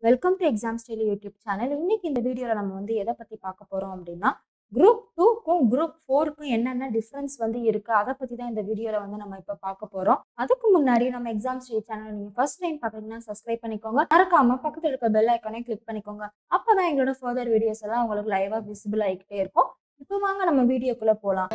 welcome to Exam Style YouTube channel இன்னைக்கு இந்த வீடியோவில் நம்ம வந்து எதை பற்றி பார்க்க போகிறோம் அப்படின்னா குரூப் டூக்கும் குரூப் ஃபோருக்கும் என்னென்ன டிஃப்ரென்ஸ் வந்து இருக்கு அதை பற்றி தான் இந்த வீடியோவில் வந்து நம்ம இப்போ பார்க்க போகிறோம் அதுக்கு முன்னாடி நம்ம எக்ஸாம் ஸ்டைல் சேனல் நீங்கள் ஃபர்ஸ்ட் டைம் பார்க்குறீங்கன்னா சப்ஸ்கிரைப் பண்ணிக்கோங்க மறக்காம பக்கத்தில் இருக்க பெல் ஐக்கானே கிளிக் பண்ணிக்கோங்க அப்போ தான் எங்களோட ஃபர்தர் வீடியோஸ் எல்லாம் உங்களுக்கு லைவாக விசிபிள் ஆகிக்கிட்டே இருக்கும் இப்போ வாங்க நம்ம வீடியோக்குள்ளே போகலாம்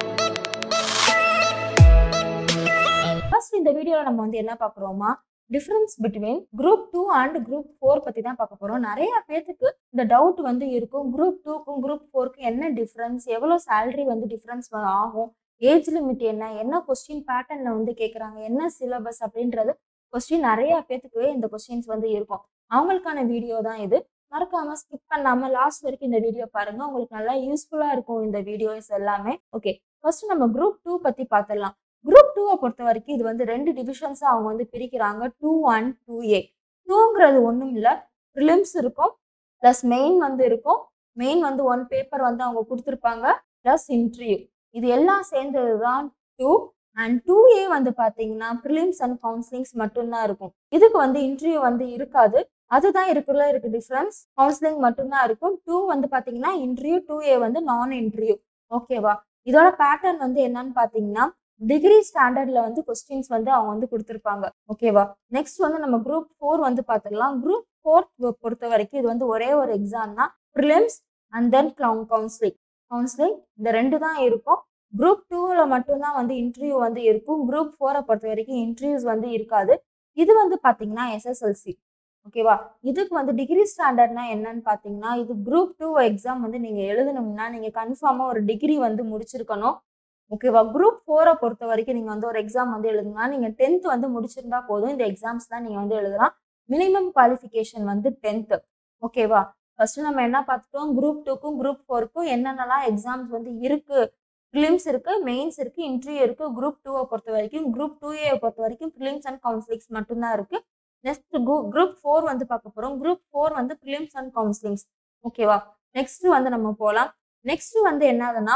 ஃபர்ஸ்ட் இந்த வீடியோவில் நம்ம வந்து என்ன பார்க்குறோமா difference between group two and group four பற்றி தான் பார்க்க போகிறோம் நிறைய பேர்த்துக்கு இந்த டவுட் வந்து இருக்கும் குரூப் டூக்கும் குரூப் ஃபோருக்கும் என்ன டிஃப்ரென்ஸ் எவ்வளோ சேலரி வந்து டிஃப்ரென்ஸ் ஆகும் ஏஜ் லிமிட் என்ன என்ன கொஸ்டின் பேட்டர்னில் வந்து கேட்குறாங்க என்ன சிலபஸ் அப்படின்றது கொஸ்டின் நிறைய பேர்த்துக்கு இந்த கொஸ்டின்ஸ் வந்து இருக்கும் அவங்களுக்கான வீடியோ தான் இது மறக்காம ஸ்கிப் பண்ணாம லாஸ்ட் வரைக்கும் இந்த வீடியோ பாருங்க உங்களுக்கு நல்லா யூஸ்ஃபுல்லா இருக்கும் இந்த வீடியோஸ் எல்லாமே ஓகே ஃபர்ஸ்ட் நம்ம குரூப் டூ பத்தி பார்த்துடலாம் குரூப் டூவை பொறுத்த வரைக்கும் இது வந்து ரெண்டு டிவிஷன்ஸாக அவங்க வந்து பிரிக்கிறாங்க டூ ஒன் டூ ஏ டூங்கிறது ஒன்றும் இல்லை ப்ரிலிம்ஸ் இருக்கும் ப்ளஸ் மெயின் வந்து இருக்கும் மெயின் வந்து ஒன் பேப்பர் வந்து அவங்க கொடுத்துருப்பாங்க ப்ளஸ் இன்டர்வியூ இது எல்லாம் சேர்ந்தது தான் டூ அண்ட் டூ ஏ வந்து பார்த்தீங்கன்னா ப்ரிலிம்ஸ் அண்ட் கவுன்சிலிங்ஸ் மட்டும்தான் இருக்கும் இதுக்கு வந்து இன்டர்வியூ வந்து இருக்காது அதுதான் இருக்குள்ள இருக்கு டிஃப்ரென்ஸ் கவுன்சிலிங் மட்டும்தான் இருக்கும் டூ வந்து பார்த்தீங்கன்னா இன்டர்வியூ டூ ஏ வந்து நான் இன்டர்வியூ ஓகேவா இதோட பேட்டர்ன் வந்து என்னன்னு பார்த்தீங்கன்னா டிகிரி ஸ்டாண்டர்ட்ல வந்து கொஸ்டின்ஸ் வந்து அவங்க வந்து கொடுத்துருப்பாங்க ஓகேவா நெக்ஸ்ட் வந்து நம்ம குரூப் ஃபோர் வந்து பார்த்துக்கலாம் குரூப் ஃபோர் பொறுத்த வரைக்கும் இது வந்து ஒரே ஒரு எக்ஸாம் தான் prelims and then counselling counselling இந்த ரெண்டு தான் இருக்கும் குரூப் டூவில் மட்டும்தான் வந்து இன்டர்வியூ வந்து இருக்கும் குரூப் ஃபோரை பொறுத்த வரைக்கும் இன்டர்வியூஸ் வந்து இருக்காது இது வந்து பார்த்தீங்கன்னா எஸ்எஸ்எல்சி ஓகேவா இதுக்கு வந்து டிகிரி ஸ்டாண்டர்ட்னா என்னன்னு பார்த்தீங்கன்னா இது குரூப் டூ எக்ஸாம் வந்து நீங்கள் எழுதணும்னா நீங்கள் கன்ஃபார்மாக ஒரு டிகிரி வந்து முடிச்சிருக்கணும் ஓகேவா குரூப் ஃபோரை பொறுத்த வரைக்கும் நீங்கள் வந்து ஒரு எக்ஸாம் வந்து எழுதுனா நீங்கள் டென்த் வந்து முடிச்சிருந்தா போதும் இந்த எக்ஸாம்ஸ் தான் நீங்கள் வந்து எழுதலாம் மினிமம் குவாலிஃபிகேஷன் வந்து டென்த்து ஓகேவா ஃபர்ஸ்ட் நம்ம என்ன பார்த்துட்டோம் குரூப் டூக்கும் குரூப் ஃபோருக்கும் என்னென்னலாம் எக்ஸாம்ஸ் வந்து இருக்கு ப்ரிலிம்ஸ் இருக்கு மெயின்ஸ் இருக்கு இன்டர்வியூ இருக்கு குரூப் டூவை பொறுத்த வரைக்கும் குரூப் டூ ஏ பொறுத்த வரைக்கும் ப்ரிலிம்ஸ் அண்ட் கவுன்சிலிங்ஸ் மட்டும்தான் இருக்கு நெக்ஸ்ட் குரூப் ஃபோர் வந்து பார்க்க போறோம் குரூப் ஃபோர் வந்து ப்ரிலிம்ஸ் அண்ட் கவுன்சிலிங்ஸ் ஓகேவா நெக்ஸ்ட் வந்து நம்ம போகலாம் நெக்ஸ்ட் வந்து என்னதுன்னா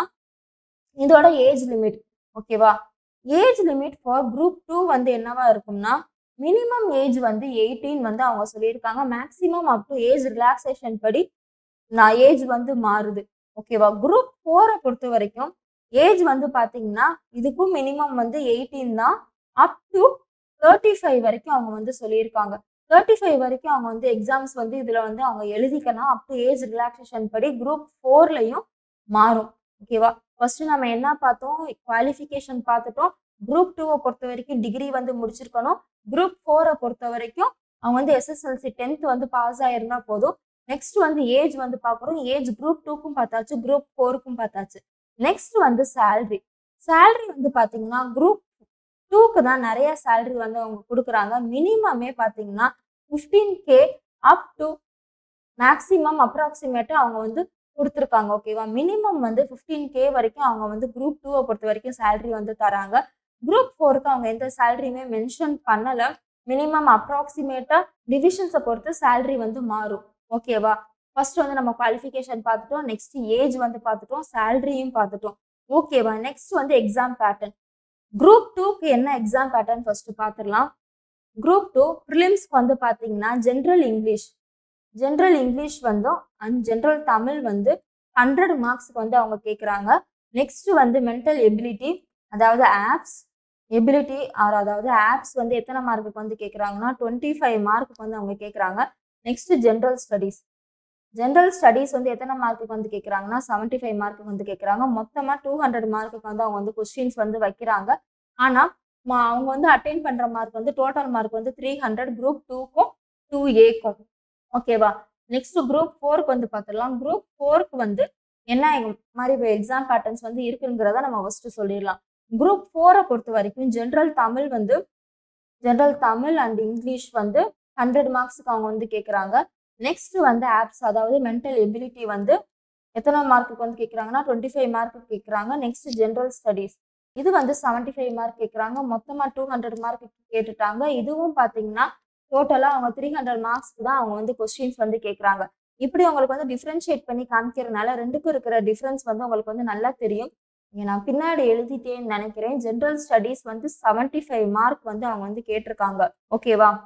இதோட ஏஜ் லிமிட் ஓகேவா age limit for group two வந்து என்னவா இருக்கும்னா மினிமம் ஏஜ் வந்து எயிட்டீன் வந்து அவங்க சொல்லியிருக்காங்க maximum up to age relaxation படி நான் ஏஜ் வந்து மாறுது ஓகேவா குரூப் ஃபோரை பொறுத்த வரைக்கும் ஏஜ் வந்து பார்த்தீங்கன்னா இதுக்கும் மினிமம் வந்து எயிட்டீன் தான் அப் டு தேர்ட்டி ஃபைவ் வரைக்கும் அவங்க வந்து சொல்லியிருக்காங்க தேர்ட்டி ஃபைவ் வரைக்கும் அவங்க வந்து எக்ஸாம்ஸ் வந்து இதில் வந்து அவங்க எழுதிக்கலாம் அப் டு ஏஜ் ரிலாக்ஸேஷன் படி குரூப் ஃபோர்லையும் மாறும் ஓகேவா ஃபர்ஸ்ட் நம்ம என்ன பார்த்தோம் குவாலிஃபிகேஷன் பார்த்துட்டோம் குரூப் டூவை பொறுத்த வரைக்கும் டிகிரி வந்து முடிச்சிருக்கணும் குரூப் ஃபோரை பொறுத்த வரைக்கும் அவங்க வந்து எஸ்எஸ்எல்சி டென்த் வந்து பாஸ் ஆயிருந்தா போதும் நெக்ஸ்ட் வந்து ஏஜ் வந்து பார்க்குறோம் ஏஜ் குரூப் டூக்கும் பார்த்தாச்சு குரூப் ஃபோருக்கும் பார்த்தாச்சு நெக்ஸ்ட் வந்து சேல்ரி சேல்ரி வந்து பார்த்தீங்கன்னா குரூப் டூக்கு தான் நிறைய சேல்ரி வந்து அவங்க கொடுக்குறாங்க மினிமமே பார்த்தீங்கன்னா fifteen K up to maximum அப்ராக்சிமேட்டாக அவங்க வந்து கொடுத்துருக்காங்க ஓகேவா மினிமம் வந்து ஃபிஃப்டீன் கே வரைக்கும் அவங்க வந்து குரூப் டூவை பொறுத்த வரைக்கும் சேலரி வந்து தராங்க குரூப் ஃபோருக்கு அவங்க எந்த சேலரியுமே மென்ஷன் பண்ணலை மினிமம் அப்ராக்சிமேட்டாக டிவிஷன்ஸை பொறுத்து சேலரி வந்து மாறும் ஓகேவா ஃபர்ஸ்ட் வந்து நம்ம குவாலிஃபிகேஷன் பார்த்துட்டோம் நெக்ஸ்ட் ஏஜ் வந்து பார்த்துட்டோம் சேலரியும் பார்த்துட்டோம் ஓகேவா நெக்ஸ்ட் வந்து எக்ஸாம் பேட்டர்ன் குரூப் டூக்கு என்ன எக்ஸாம் பேட்டர்ன் ஃபர்ஸ்ட் பார்த்துடலாம் குரூப் டூ ப்ரிலிம்ஸ்க்கு வந்து பார்த்தீங்கன்னா ஜென்ரல் இங்கிலீஷ் ஜென்ரல் இங்கிலீஷ் வந்தும் அண்ட் ஜென்ரல் தமிழ் வந்து ஹண்ட்ரட் மார்க்ஸ்க்கு வந்து அவங்க கேட்குறாங்க நெக்ஸ்ட் வந்து மென்டல் எபிலிட்டி அதாவது ஆப்ஸ் எபிலிட்டி ஆர் அதாவது ஆப்ஸ் வந்து எத்தனை மார்க்குக்கு வந்து கேட்குறாங்கன்னா டுவெண்ட்டி ஃபைவ் மார்க்குக்கு வந்து அவங்க கேட்குறாங்க next general studies general studies வந்து எத்தனை மார்க்குக்கு வந்து கேட்குறாங்கன்னா செவன்ட்டி ஃபைவ் மார்க்குக்கு வந்து கேட்குறாங்க மொத்தமாக டூ ஹண்ட்ரட் மார்க்குக்கு வந்து அவங்க வந்து கொஸ்டின்ஸ் வந்து வைக்கிறாங்க ஆனால் அவங்க வந்து அட்டைன் பண்ணுற மார்க் வந்து டோட்டல் மார்க் வந்து த்ரீ ஹண்ட்ரட் குரூப் டூக்கும் டூ ஏக்கும் ஓகேவா நெக்ஸ்ட் குரூப் ஃபோருக்கு வந்து பார்த்துடலாம் குரூப் ஃபோருக்கு வந்து என்ன மாதிரி எக்ஸாம் பேட்டர்ன்ஸ் வந்து இருக்குங்கிறத நம்ம ஃபர்ஸ்ட் சொல்லிடலாம் குரூப் ஃபோரை பொறுத்த வரைக்கும் ஜென்ரல் தமிழ் வந்து ஜென்ரல் தமிழ் அண்ட் இங்கிலீஷ் வந்து ஹண்ட்ரட் மார்க்ஸுக்கு அவங்க வந்து கேட்குறாங்க நெக்ஸ்ட் வந்து ஆப்ஸ் அதாவது மென்டல் எபிலிட்டி வந்து எத்தனை மார்க்குக்கு வந்து கேட்குறாங்கன்னா டுவெண்ட்டி ஃபைவ் மார்க்கு கேட்குறாங்க நெக்ஸ்ட் ஜென்ரல் ஸ்டடீஸ் இது வந்து செவன்ட்டி ஃபைவ் மார்க் கேட்குறாங்க மொத்தமாக டூ ஹண்ட்ரட் மார்க் கேட்டுட்டாங்க இதுவும் பார்த்தீங்கன்னா டோட்டலாக அவங்க த்ரீ ஹண்ட்ரட் மார்க்ஸ்க்கு தான் அவங்க வந்து கொஸ்டின்ஸ் வந்து கேட்குறாங்க இப்படி உங்களுக்கு வந்து டிஃப்ரென்ஷியேட் பண்ணி காமிக்கிறதுனால ரெண்டுக்கும் இருக்கிற டிஃப்ரென்ஸ் வந்து உங்களுக்கு வந்து நல்லா தெரியும் இங்க நான் பின்னாடி எழுதிட்டேன்னு நினைக்கிறேன் ஜென்ரல் ஸ்டடீஸ் வந்து செவன்ட்டி ஃபைவ் மார்க் வந்து அவங்க வந்து கேட்டிருக்காங்க ஓகேவா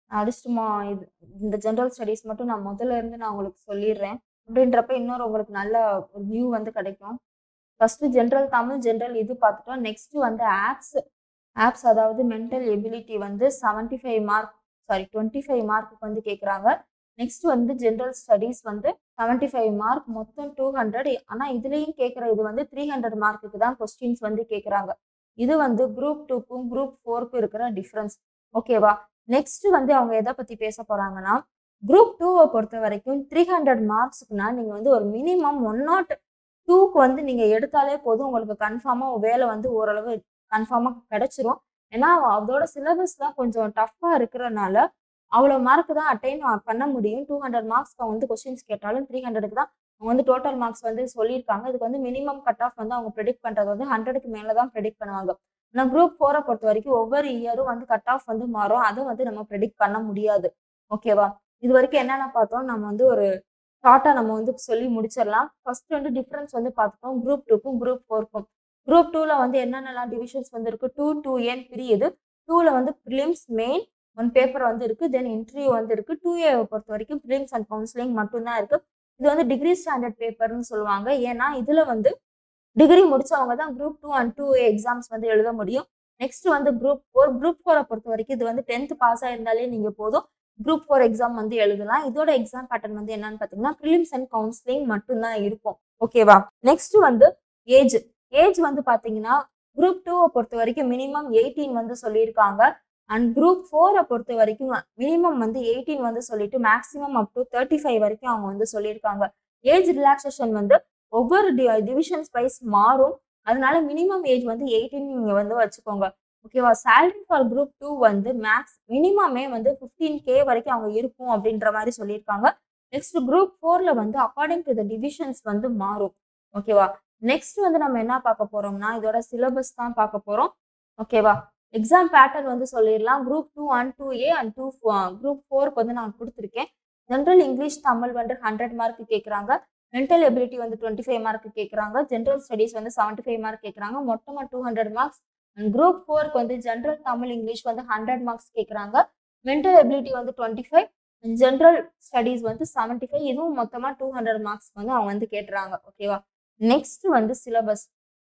அடிச்சுட்டுமா இது இந்த ஜென்ரல் ஸ்டடீஸ் மட்டும் நான் முதல்ல இருந்து நான் உங்களுக்கு சொல்லிடுறேன் அப்படின்றப்ப இன்னொரு உங்களுக்கு நல்ல ஒரு வியூ வந்து கிடைக்கும் ஃபர்ஸ்ட் ஜென்ரல் தமிழ் ஜென்ரல் இது பார்த்துட்டோம் நெக்ஸ்ட் வந்து ஆப்ஸ் ஆப்ஸ் அதாவது மென்டல் எபிலிட்டி வந்து seventy five mark sorry twenty five மார்க்குக்கு வந்து கேட்குறாங்க நெக்ஸ்ட் வந்து ஜென்ரல் ஸ்டடீஸ் வந்து செவன்டி ஃபைவ் மார்க் மொத்தம் டூ ஹண்ட்ரட் ஆனால் இதுலேயும் கேட்குற இது வந்து த்ரீ ஹண்ட்ரட் மார்க்குக்கு தான் கொஸ்டின்ஸ் வந்து கேட்குறாங்க இது வந்து குரூப் டூக்கும் குரூப் ஃபோருக்கும் இருக்கிற டிஃப்ரென்ஸ் ஓகேவா நெக்ஸ்ட் வந்து அவங்க எதை பற்றி பேச போகிறாங்கன்னா குரூப் டூவை பொறுத்த வரைக்கும் த்ரீ ஹண்ட்ரட் மார்க்ஸ்க்குனா நீங்கள் வந்து ஒரு மினிமம் ஒன் நாட் டூக்கு வந்து நீங்கள் எடுத்தாலே போதும் உங்களுக்கு கன்ஃபார்மாக வேலை வந்து ஓரளவு கன்ஃபார்மாக கிடைச்சிரும் ஏன்னா அதோட சிலபஸ் தான் கொஞ்சம் டஃப்பாக இருக்கிறனால அவ்வளோ மார்க் தான் அட்டைன் பண்ண முடியும் டூ ஹண்ட்ரட் மார்க்ஸ் அவங்க வந்து கொஸ்டின்ஸ் கேட்டாலும் த்ரீ ஹண்ட்ரடுக்கு தான் அவங்க வந்து டோட்டல் மார்க்ஸ் வந்து சொல்லியிருக்காங்க இதுக்கு வந்து மினிமம் கட் ஆஃப் வந்து அவங்க ப்ரெடிக்ட் பண்ணுறது வந்து ஹண்ட்ரடுக்கு மேலே தான் ப்ரெடிக்ட் பண்ணுவாங்க ஆனால் குரூப் ஃபோரை பொறுத்த வரைக்கும் ஒவ்வொரு இயரும் வந்து கட் ஆஃப் வந்து மாறும் அதை வந்து நம்ம ப்ரெடிக்ட் பண்ண முடியாது ஓகேவா இது வரைக்கும் என்னென்ன பார்த்தோம் நம்ம வந்து ஒரு ஷார்ட்டாக நம்ம வந்து சொல்லி முடிச்சிடலாம் ஃபர்ஸ்ட் வந்து டிஃப்ரென்ஸ் வந்து பார்த்துட்டோம் குரூப் டூக்கும் குரூப் ஃபோருக்கும் குரூப் டூவில் வந்து என்னென்னலாம் டிவிஷன்ஸ் வந்து இருக்கு டூ டூ ஏன் பிரியுது டூவில் வந்து ப்ரிலிம்ஸ் மெயின் ஒன் பேப்பர் வந்து இருக்கு தென் இன்டர்வியூ வந்து இருக்கு டூ ஏ பொறுத்த வரைக்கும் ப்ரிலிம்ஸ் அண்ட் கவுன்சிலிங் மட்டும்தான் இருக்கு இது வந்து டிகிரி ஸ்டாண்டர்ட் பேப்பர்னு சொல்லுவாங்க ஏன்னா இதுல வந்து டிகிரி முடிச்சவங்க தான் group two and two A exams வந்து எழுத முடியும் நெக்ஸ்ட் வந்து குரூப் ஃபோர் குரூப் ஃபோரை பொறுத்த வரைக்கும் இது வந்து டென்த் பாஸ் ஆயிருந்தாலே நீங்க போதும் குரூப் ஃபோர் எக்ஸாம் வந்து எழுதலாம் இதோட எக்ஸாம் பேட்டர்ன் வந்து என்னன்னு பார்த்தீங்கன்னா ப்ரிலிம்ஸ் அண்ட் கவுன்சிலிங் மட்டும்தான் இருக்கும் ஓகேவா நெக்ஸ்ட் வந்து ஏஜ் ஏஜ் வந்து பார்த்தீங்கன்னா குரூப் டூவை பொறுத்த வரைக்கும் மினிமம் எயிட்டீன் வந்து சொல்லியிருக்காங்க அண்ட் குரூப் ஃபோரை பொறுத்த வரைக்கும் மினிமம் வந்து எயிட்டீன் வந்து சொல்லிட்டு maximum up to thirty five வரைக்கும் அவங்க வந்து சொல்லியிருக்காங்க ஏஜ் ரிலாக்ஸேஷன் வந்து ஒவ்வொரு டிவிஷன்ஸ் வைஸ் மாறும் அதனால மினிமம் ஏஜ் வந்து எயிட்டீன் நீங்க வந்து வச்சுக்கோங்க ஓகேவா சேலரி ஃபார் குரூப் டூ வந்து மேக்ஸ் மினிமமே வந்து ஃபிஃப்டீன் கே வரைக்கும் அவங்க இருக்கும் அப்படின்ற மாதிரி சொல்லியிருக்காங்க நெக்ஸ்ட் குரூப் ஃபோர்ல வந்து அக்கார்டிங் டு த டிவிஷன்ஸ் வந்து மாறும் ஓகேவா நெக்ஸ்ட் வந்து நம்ம என்ன பார்க்க போறோம்னா இதோட சிலபஸ் தான் பார்க்க போறோம் ஓகேவா எக்ஸாம் பேட்டர்ன் வந்து சொல்லிடலாம் group two and two A and two group ஃபோருக்கு வந்து நான் கொடுத்துருக்கேன் ஜென்ரல் இங்கிலீஷ் தமிழ் வந்து ஹண்ட்ரட் மார்க் கேட்குறாங்க மென்டல் எபிலிட்டி வந்து டுவெண்ட்டி ஃபைவ் மார்க் கேட்குறாங்க ஜென்ரல் ஸ்டடீஸ் வந்து செவன்ட்டி ஃபைவ் மார்க் கேட்குறாங்க மொத்தமாக two hundred marks and group ஃபோருக்கு வந்து ஜென்ரல் தமிழ் இங்கிலீஷ் வந்து ஹண்ட்ரட் மார்க்ஸ் கேட்குறாங்க மென்டல் எபிலிட்டி வந்து டுவெண்ட்டி ஃபைவ் ஜென்ரல் ஸ்டடீஸ் வந்து செவன்ட்டி ஃபைவ் இதுவும் மொத்தமாக டூ ஹண்ட்ரட் மார்க்ஸ் வந்து அவங்க வந்து கேட்டுறாங்க ஓகேவா நெக்ஸ்ட் வந்து சிலபஸ்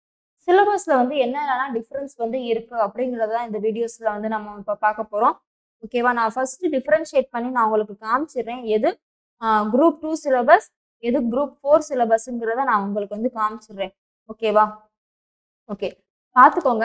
சிலபஸ்ல வந்து என்னென்னலாம் டிஃப்ரென்ஸ் வந்து இருக்கு அப்படிங்கறத தான் இந்த வீடியோஸ்ல வந்து நம்ம இப்போ பார்க்க போறோம் ஓகேவா நான் ஃபர்ஸ்ட் டிஃப்ரென்ஷியேட் பண்ணி நான் உங்களுக்கு காமிச்சிடுறேன் எது குரூப் டூ சிலபஸ் எது குரூப் ஃபோர் சிலபஸ்ங்கிறத நான் உங்களுக்கு வந்து காமிச்சிடுறேன் ஓகேவா ஓகே பார்த்துக்கோங்க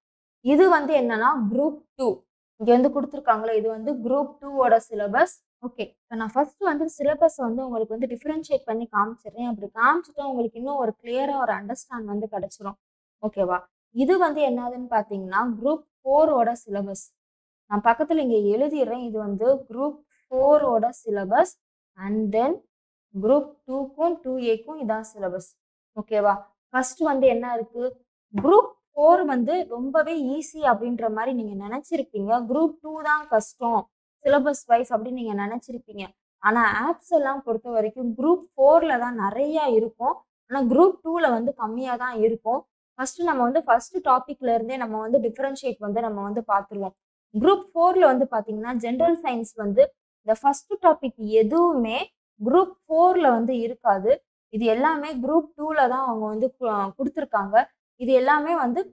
இது வந்து என்னன்னா குரூப் டூ இங்க வந்து கொடுத்துருக்காங்களே இது வந்து குரூப் டூவோட சிலபஸ் ஓகே இப்போ நான் ஃபர்ஸ்ட் வந்து சிலபஸ் வந்து உங்களுக்கு வந்து டிஃப்ரென்ஷியேட் பண்ணி காமிச்சிடுறேன் அப்படி காமிச்சிட்டா உங்களுக்கு இன்னும் ஒரு கிளியரா ஒரு அண்டர்ஸ்டாண்ட் வந்து கிடைச்சிரும் ஓகேவா இது வந்து என்னதுன்னு பார்த்தீங்கன்னா குரூப் ஃபோரோட சிலபஸ் நான் பக்கத்தில் இங்கே எழுதிடுறேன் இது வந்து குரூப் ஃபோரோட சிலபஸ் அண்ட் தென் குரூப் டூக்கும் டூ ஏக்கும் இதான் சிலபஸ் ஓகேவா ஃபர்ஸ்ட் வந்து என்ன இருக்கு குரூப் ஃபோர் வந்து ரொம்பவே ஈஸி அப்படின்ற மாதிரி நீங்க நினைச்சிருப்பீங்க குரூப் டூ தான் கஷ்டம் சிலபஸ் வைஸ் அப்படின்னு நீங்க நினைச்சிருப்பீங்க ஆனா ஆப்ஸ் எல்லாம் பொறுத்த வரைக்கும் குரூப் ஃபோர்ல தான் நிறைய இருக்கும் ஆனா குரூப் டூல வந்து கம்மியா தான் இருக்கும் ஃபர்ஸ்ட் நம்ம வந்து ஃபர்ஸ்ட் டாபிக்ல இருந்தே நம்ம வந்து டிஃபரன்ஷியேட் வந்து நம்ம வந்து பார்த்துருவோம் குரூப் ஃபோர்ல வந்து பாத்தீங்கன்னா ஜென்ரல் சயின்ஸ் வந்து இந்த ஃபர்ஸ்ட் டாபிக் எதுவுமே குரூப் ஃபோர்ல வந்து இருக்காது இது எல்லாமே குரூப் டூல தான் அவங்க வந்து கொடுத்துருக்காங்க இது எல்லாமே வந்து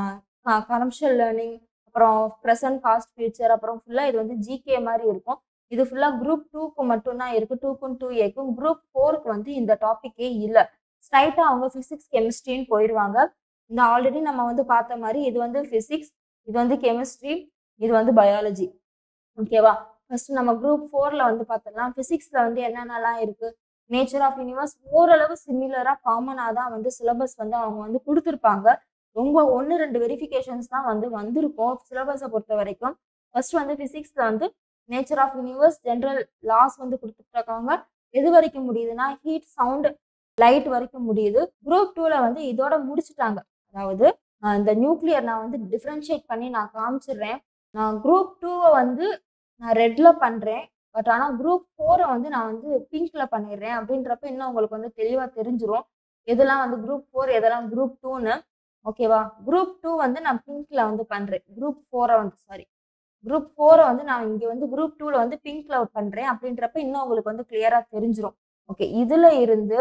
கமர்ஷியல் லேர்னிங் அப்புறம் ப்ரெசன்ட் பாஸ்ட் ஃபியூச்சர் அப்புறம் ஃபுல்லாக இது வந்து ஜிகே மாதிரி இருக்கும் இது ஃபுல்லாக குரூப் டூக்கு மட்டும்தான் இருக்கு டூக்கும் டூ ஏக்கும் குரூப் ஃபோருக்கு வந்து இந்த டாப்பிக்கே இல்லை ஸ்ட்ரைட்டாக அவங்க ஃபிசிக்ஸ் கெமிஸ்ட்ரின்னு போயிடுவாங்க இந்த ஆல்ரெடி நம்ம வந்து பார்த்த மாதிரி இது வந்து ஃபிசிக்ஸ் இது வந்து கெமிஸ்ட்ரி இது வந்து பயாலஜி ஓகேவா ஃபர்ஸ்ட் நம்ம குரூப் ஃபோர்ல வந்து பார்த்தோம்னா ஃபிசிக்ஸ்ல வந்து என்னென்னலாம் இருக்கு நேச்சர் ஆஃப் யூனிவர்ஸ் ஓரளவு சிமிலரா காமனாக தான் வந்து சிலபஸ் வந்து அவங்க வந்து கொடுத்துருப்பாங்க ரொம்ப ஒன்று ரெண்டு வெரிஃபிகேஷன்ஸ் தான் வந்து வந்திருக்கும் சிலபஸை பொறுத்த வரைக்கும் ஃபர்ஸ்ட் வந்து ஃபிசிக்ஸ்ல வந்து nature of universe general laws வந்து கொடுத்துட்ருக்காங்க எது வரைக்கும் முடியுதுன்னா ஹீட் சவுண்ட் லைட் வரைக்கும் முடியுது குரூப் டூல வந்து இதோட முடிச்சுட்டாங்க அதாவது இந்த நியூக்ளியர் நான் வந்து டிஃப்ரென்ஷியேட் பண்ணி நான் காமிச்சிடுறேன் நான் குரூப் டூவை வந்து நான் ரெட்ல பண்றேன் பட் ஆனால் குரூப் ஃபோரை வந்து நான் வந்து பிங்க்ல பண்ணிடுறேன் அப்படின்றப்ப இன்னும் உங்களுக்கு வந்து தெளிவாக தெரிஞ்சிரும் எதெல்லாம் வந்து குரூப் ஃபோர் எதெல்லாம் குரூப் டூன்னு ஓகேவா குரூப் டூ வந்து நான் பிங்க்ல வந்து பண்றேன் குரூப் ஃபோரை வந்து சாரி குரூப் ஃபோரை வந்து நான் இங்க வந்து குரூப் டூல வந்து பிங்க் கிளவுட் பண்றேன் அப்படின்றப்ப இன்னும் உங்களுக்கு வந்து கிளியரா தெரிஞ்சிரும் ஓகே இதுல இருந்து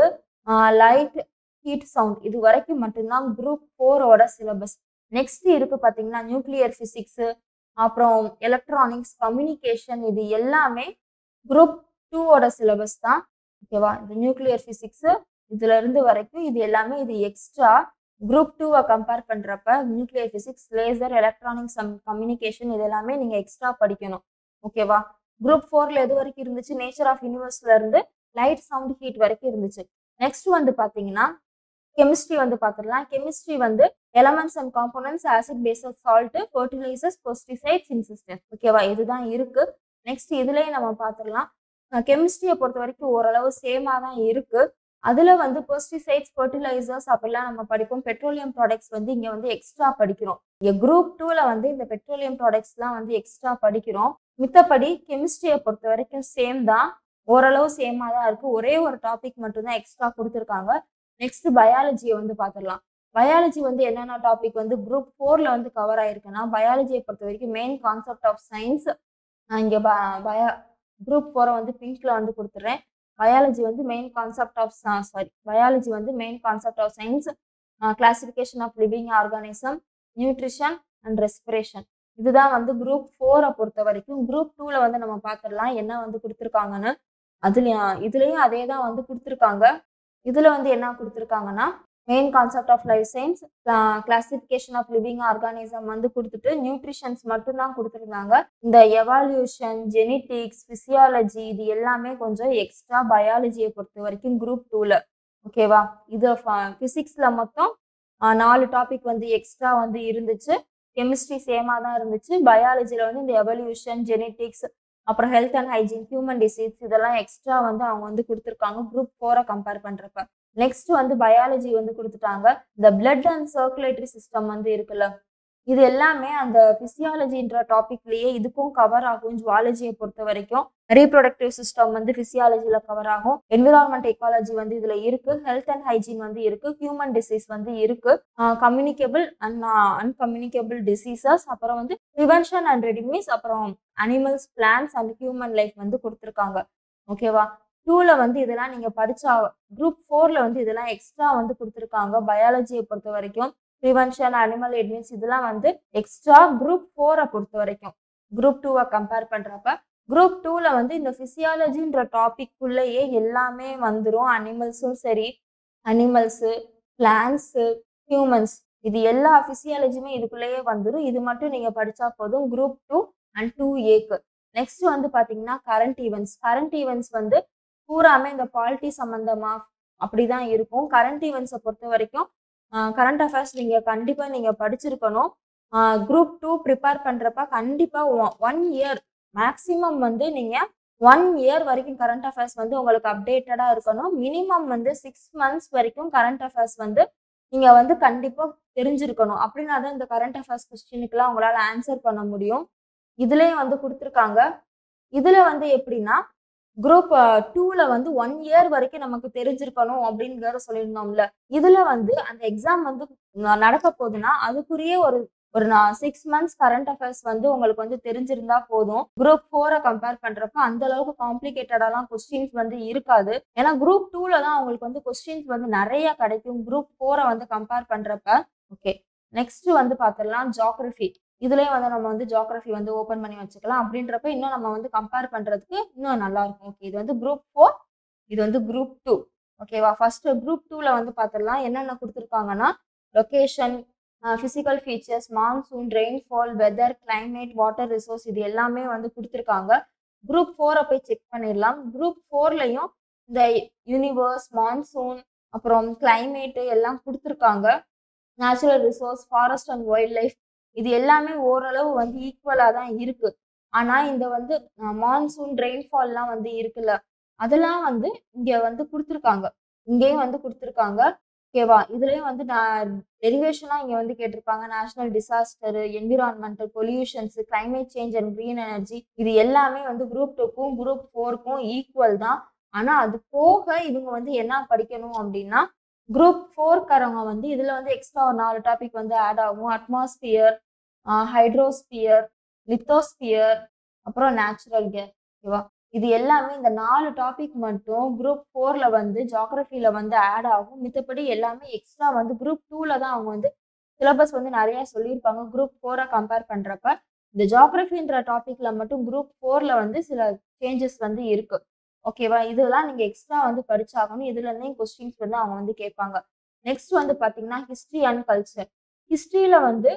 லைட் ஹீட் சவுண்ட் இது வரைக்கும் மட்டும்தான் குரூப் ஃபோரோட சிலபஸ் நெக்ஸ்ட் இருக்கு பாத்தீங்கன்னா நியூக்ளியர் பிசிக்ஸ் அப்புறம் எலக்ட்ரானிக்ஸ் கம்யூனிகேஷன் இது எல்லாமே குரூப் டூவோட சிலபஸ் தான் ஓகேவா இந்த நியூக்ளியர் பிசிக்ஸ் இதுல இருந்து வரைக்கும் இது எல்லாமே இது எக்ஸ்ட்ரா குரூப் டூவை கம்பேர் பண்றப்ப nuclear physics laser electronics communication இது எல்லாமே நீங்க எக்ஸ்ட்ரா படிக்கணும் ஓகேவா குரூப் ஃபோர்ல எது வரைக்கும் இருந்துச்சு நேச்சர் ஆஃப் யூனிவர்ஸ்ல இருந்து லைட் சவுண்ட் ஹீட் வரைக்கும் இருந்துச்சு நெக்ஸ்ட் வந்து பாத்தீங்கன்னா கெமிஸ்ட்ரி வந்து பார்த்துடலாம் கெமிஸ்ட்ரி வந்து elements and components acid bases salt fertilisers pesticides இன்சிஸ்டர் ஓகேவா இதுதான் இருக்கு நெக்ஸ்ட் இதுலயே நம்ம பார்த்துடலாம் கெமிஸ்ட்ரியை பொறுத்த வரைக்கும் ஓரளவு சேமா தான் இருக்கு அதுல வந்து பெஸ்டிசைட்ஸ் ஃபர்டிலைசர்ஸ் அப்படிலாம் நம்ம படிப்போம் பெட்ரோலியம் ப்ராடக்ட்ஸ் வந்து இங்க வந்து எக்ஸ்ட்ரா படிக்கிறோம் இங்க குரூப் டூல வந்து இந்த பெட்ரோலியம் ப்ராடக்ட்ஸ்லாம் வந்து எக்ஸ்ட்ரா படிக்கிறோம் மித்தபடி கெமிஸ்ட்ரியை பொறுத்த வரைக்கும் சேம் தான் ஓரளவு சேமா தான் இருக்கு ஒரே ஒரு டாபிக் மட்டும்தான் எக்ஸ்ட்ரா கொடுத்துருக்காங்க நெக்ஸ்ட் பயாலஜியை வந்து பார்த்துடலாம் பயாலஜி வந்து என்னென்ன டாபிக் வந்து குரூப் ஃபோர்ல வந்து கவர் ஆயிருக்குன்னா பயாலஜியை பொறுத்த வரைக்கும் மெயின் கான்செப்ட் ஆஃப் சயின்ஸ் நான் இங்கே பயா குரூப் ஃபோரை வந்து பிங்க்ல வந்து கொடுத்துட்றேன் பயாலஜி வந்து main concept of sorry biology வந்து main concept of science classification of living organism nutrition and respiration இதுதான் வந்து குரூப் ஃபோரை பொறுத்த வரைக்கும் குரூப் டூல வந்து நம்ம பார்த்துடலாம் என்ன வந்து கொடுத்துருக்காங்கன்னு அதுலயும் இதுலயும் அதே தான் வந்து கொடுத்துருக்காங்க இதுல வந்து என்ன கொடுத்துருக்காங்கன்னா main concept of life science classification of living organism வந்து கொடுத்துட்டு நியூட்ரிஷன்ஸ் மட்டும்தான் கொடுத்துருந்தாங்க இந்த எவால்யூஷன் ஜெனிட்டிக்ஸ் பிசியாலஜி இது எல்லாமே கொஞ்சம் எக்ஸ்ட்ரா பயாலஜியை பொறுத்த வரைக்கும் குரூப் டூல ஓகேவா இது பிசிக்ஸ்ல மொத்தம் ஆஹ், நாலு டாபிக் வந்து எக்ஸ்ட்ரா வந்து இருந்துச்சு கெமிஸ்ட்ரி சேமா தான் இருந்துச்சு பயாலஜில வந்து இந்த எவல்யூஷன் ஜெனெட்டிக்ஸ் அப்புறம் health and hygiene human disease இதெல்லாம் எக்ஸ்ட்ரா வந்து அவங்க வந்து கொடுத்துருக்காங்க குரூப் ஃபோரை கம்பேர் பண்றப்ப நெக்ஸ்ட் வந்து பயாலஜி வந்து கொடுத்துட்டாங்க இந்த பிளட் அண்ட் சர்க்குலேட்டரி சிஸ்டம் வந்து இருக்குல்ல இது எல்லாமே அந்த பிசியாலஜின்ற டாபிக்லயே இதுக்கும் கவர் ஆகும் ஜுவாலஜியை பொறுத்த வரைக்கும் ரீப்ரொடக்டிவ் சிஸ்டம் வந்து பிசியாலஜில கவர் ஆகும் என்விரான்மெண்ட் எக்காலஜி வந்து இதுல இருக்கு ஹெல்த் அண்ட் ஹைஜீன் வந்து இருக்கு ஹியூமன் டிசீஸ் வந்து இருக்கு கம்யூனிகபிள் அண்ட் அன்கம்யூனிகபிள் டிசீசஸ் அப்புறம் வந்து ப்ரிவென்ஷன் அண்ட் ரெடிமீஸ் அப்புறம் animals plants and human life வந்து கொடுத்துருக்காங்க ஓகேவா டூல வந்து இதெல்லாம் நீங்க படிச்சா குரூப் ஃபோர்ல வந்து இதெல்லாம் எக்ஸ்ட்ரா வந்து கொடுத்துருக்காங்க பயாலஜியை பொறுத்த வரைக்கும் ப்ரிவென்ஷன் அனிமல் எட்மின்ஸ் இதெல்லாம் வந்து எக்ஸ்ட்ரா குரூப் ஃபோரை பொறுத்த வரைக்கும் குரூப் டூவை கம்பேர் பண்றப்ப குரூப் டூல வந்து இந்த பிசியாலஜின்ற டாபிக்குள்ளேயே எல்லாமே வந்துடும் அனிமல்ஸும் சரி அனிமல்ஸு பிளான்ஸு ஹியூமன்ஸ் இது எல்லா பிசியாலஜியுமே இதுக்குள்ளேயே வந்துடும் இது மட்டும் நீங்க படிச்சா போதும் குரூப் டூ அண்ட் டூ ஏக்கு நெக்ஸ்ட் வந்து பாத்தீங்கன்னா கரண்ட் ஈவெண்ட்ஸ் கரண்ட் ஈவெண்ட்ஸ் வந்து பூராமே இந்த பாலிட்டி சம்பந்தமா அப்படிதான் இருக்கும் கரண்ட் ஈவெண்ட்ஸை பொறுத்த வரைக்கும் கரண்ட் அஃபேர்ஸ் நீங்க கண்டிப்பா நீங்க படிச்சிருக்கணும் குரூப் டூ ப்ரிப்பேர் பண்றப்ப கண்டிப்பா ஒன் இயர் மேக்ஸிமம் வந்து நீங்க ஒன் இயர் வரைக்கும் கரண்ட் அஃபேர்ஸ் வந்து உங்களுக்கு அப்டேட்டடா இருக்கணும் மினிமம் வந்து சிக்ஸ் மந்த்ஸ் வரைக்கும் கரண்ட் அஃபேர்ஸ் வந்து நீங்க வந்து கண்டிப்பா தெரிஞ்சிருக்கணும் அப்படின்னா தான் இந்த கரண்ட் அஃபேர்ஸ் கொஸ்டினுக்குலாம் உங்களால ஆன்சர் பண்ண முடியும் இதுலயும் வந்து கொடுத்துருக்காங்க இதுல வந்து எப்படின்னா குரூப் டூல வந்து ஒன் இயர் வரைக்கும் நமக்கு தெரிஞ்சிருக்கணும் அப்படிங்கிற சொல்லியிருந்தோம்ல இதுல வந்து அந்த எக்ஸாம் வந்து ந- நடக்க போகுதுன்னா அதுக்குரிய ஒரு ஒரு சிக்ஸ் மந்த்ஸ் கரண்ட் அஃபேர்ஸ் வந்து உங்களுக்கு வந்து தெரிஞ்சிருந்தா போதும் குரூப் ஃபோரை கம்பேர் பண்றப்ப அந்த அளவுக்கு காம்ப்ளிகேட்டடாலாம் கொஸ்டின்ஸ் வந்து இருக்காது ஏன்னா குரூப் டூல தான் உங்களுக்கு வந்து கொஸ்டின்ஸ் வந்து நிறைய கிடைக்கும் குரூப் ஃபோரை வந்து கம்பேர் பண்றப்ப ஓகே நெக்ஸ்ட் வந்து பார்த்துடலாம் ஜாகிரஃபி இதுலயே வந்து நம்ம வந்து ஜாகிரஃபி வந்து ஓபன் பண்ணி வச்சுக்கலாம் அப்படின்றப்ப இன்னும் நம்ம வந்து கம்பேர் பண்றதுக்கு இன்னும் நல்லா இருக்கும் ஓகே இது வந்து குரூப் ஃபோர் இது வந்து குரூப் டூ ஓகேவா ஃபர்ஸ்ட் குரூப் டூல வந்து பார்த்துடலாம் என்னென்ன கொடுத்துருக்காங்கன்னா location physical features monsoon rainfall weather climate water resource இது எல்லாமே வந்து கொடுத்துருக்காங்க குரூப் ஃபோரை போய் செக் பண்ணிடலாம் குரூப் ஃபோர்லையும் இந்த யூனிவர்ஸ் மான்சூன் அப்புறம் கிளைமேட்டு எல்லாம் கொடுத்துருக்காங்க natural resource forest and wild life இது எல்லாமே ஓரளவு வந்து ஈக்குவலாக தான் இருக்கு ஆனா இந்த வந்து மான்சூன் ரெயின்ஃபால்லாம் வந்து இருக்குல்ல அதெல்லாம் வந்து இங்க வந்து கொடுத்துருக்காங்க இங்கேயும் வந்து கொடுத்துருக்காங்க ஓகேவா இதுலயும் வந்து நான் டெரிவேஷனா இங்க வந்து கேட்டிருப்பாங்க national disaster environmental pollutions climate change and green energy இது எல்லாமே வந்து குரூப் டூக்கும் குரூப் ஃபோருக்கும் ஈக்குவல் தான் ஆனா அது போக இவங்க வந்து என்ன படிக்கணும் அப்படின்னா குரூப் ஃபோர்க்காரவங்க வந்து இதுல வந்து எக்ஸ்ட்ரா ஒரு நாலு டாபிக் வந்து ஆட் ஆகும் அட்மாஸ்பியர் ஹைட்ரோஸ்பியர் லித்தோஸ்பியர் அப்புறம் நேச்சுரல் கேஸ் ஓகேவா இது எல்லாமே இந்த நாலு டாபிக் மட்டும் குரூப் ஃபோர்ல வந்து ஜாகிரபியில வந்து ஆட் ஆகும் மித்தபடி எல்லாமே எக்ஸ்ட்ரா வந்து குரூப் டூல தான் அவங்க வந்து சிலபஸ் வந்து நிறைய சொல்லியிருப்பாங்க குரூப் ஃபோரை கம்பேர் பண்றப்ப இந்த ஜாகிரபின்ற டாபிக்ல மட்டும் குரூப் ஃபோர்ல வந்து சில சேஞ்சஸ் வந்து இருக்கு ஓகேவா இதெல்லாம் நீங்க எக்ஸ்ட்ரா வந்து படிச்சாகணும் இதுல இருந்தே கொஸ்டின்ஸ் வந்து அவங்க வந்து கேட்பாங்க நெக்ஸ்ட் வந்து பாத்தீங்கன்னா ஹிஸ்டரி அண்ட் கல்ச்சர் ஹிஸ்டரியில வந்து